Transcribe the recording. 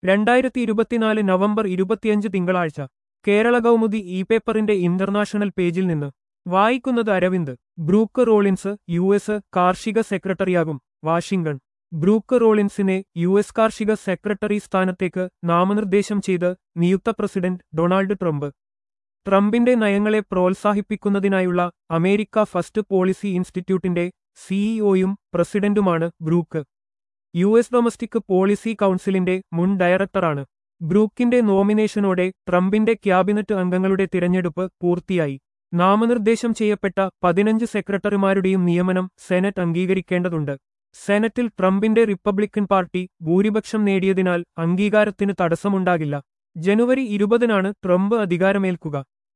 രണ്ടായിരത്തി ഇരുപത്തിനാല് നവംബർ ഇരുപത്തിയഞ്ച് തിങ്കളാഴ്ച കേരള കൗമുദി ഇ പേപ്പറിന്റെ ഇന്റർനാഷണൽ പേജിൽ നിന്ന് വായിക്കുന്നത് Aravind Brooke Rollins U S കാർഷിക സെക്രട്ടറിയാകും വാഷിംഗ്ടൺ ബ്രൂക്ക് റോളിൻസിനെ യു എസ് കാർഷിക സെക്രട്ടറി സ്ഥാനത്തേക്ക് നാമനിർദ്ദേശം ചെയ്ത് നിയുക്ത പ്രസിഡന്റ് ഡൊണാൾഡ് ട്രംപ് ട്രംപിന്റെ നയങ്ങളെ പ്രോത്സാഹിപ്പിക്കുന്നതിനായുള്ള അമേരിക്ക ഫസ്റ്റ് പോളിസി ഇൻസ്റ്റിറ്റ്യൂട്ടിന്റെ സിഇഒയും പ്രസിഡന്റുമാണ് Brooke U S domestic policy കൗൺസിലിന്റെ മുൻ ഡയറക്ടറാണ് ബ്രൂക്കിന്റെ നോമിനേഷനോടെ ട്രംപിന്റെ ക്യാബിനറ്റ് അംഗങ്ങളുടെ തിരഞ്ഞെടുപ്പ് പൂർത്തിയായി നാമനിർദ്ദേശം ചെയ്യപ്പെട്ട പതിനഞ്ച് സെക്രട്ടറിമാരുടെയും നിയമനം സെനറ്റ് അംഗീകരിക്കേണ്ടതുണ്ട് സെനറ്റിൽ ട്രംപിന്റെ റിപ്പബ്ലിക്കൻ പാർട്ടി ഭൂരിപക്ഷം നേടിയതിനാൽ അംഗീകാരത്തിന് തടസ്സമുണ്ടാകില്ല ജനുവരി ഇരുപതിനാണ് ട്രംപ് അധികാരമേൽക്കുക